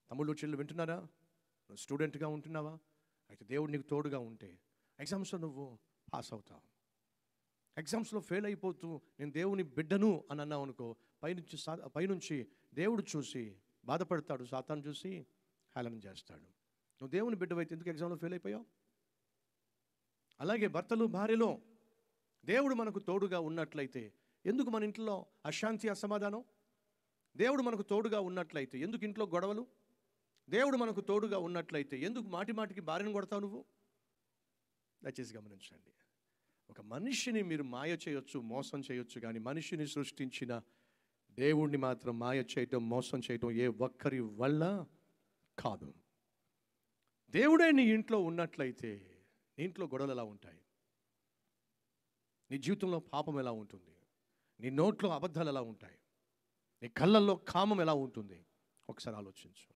తమ్ముళ్ళు చెల్లు వింటున్నారా నువ్వు స్టూడెంట్గా ఉంటున్నావా అయితే దేవుడు నీకు తోడుగా ఉంటే ఎగ్జామ్స్లో నువ్వు పాస్ అవుతావు ఎగ్జామ్స్లో ఫెయిల్ అయిపోతూ నేను దేవుని బిడ్డను అని అన్నావు అనుకో పైనుంచి సా పైనుంచి దేవుడు చూసి బాధపడతాడు సాతాను చూసి హేళన చేస్తాడు నువ్వు దేవుని బిడ్డవైతే ఎందుకు ఎగ్జామ్లో ఫెయిల్ అయిపోయావు అలాగే భర్తలు భార్యలో దేవుడు మనకు తోడుగా ఉన్నట్లయితే ఎందుకు మన ఇంట్లో అశాంతి అసమాధానం దేవుడు మనకు తోడుగా ఉన్నట్లయితే ఎందుకు ఇంట్లో గొడవలు దేవుడు మనకు తోడుగా ఉన్నట్లయితే ఎందుకు మాటి మాటికి భార్యను కొడతావు నువ్వు దయచేసి గమనించండి ఒక మనిషిని మీరు మాయ చేయొచ్చు మోసం చేయొచ్చు కానీ మనిషిని సృష్టించిన దేవుణ్ణి మాత్రం మాయ చేయటం మోసం చేయటం ఏ ఒక్కరి వల్ల కాదు దేవుడే నీ ఇంట్లో ఉన్నట్లయితే నీ ఇంట్లో గొడవలు ఎలా ఉంటాయి నీ జీవితంలో పాపం ఎలా ఉంటుంది నీ నోట్లో అబద్ధాలు ఎలా ఉంటాయి నీ కళ్ళల్లో కామం ఎలా ఉంటుంది ఒకసారి ఆలోచించు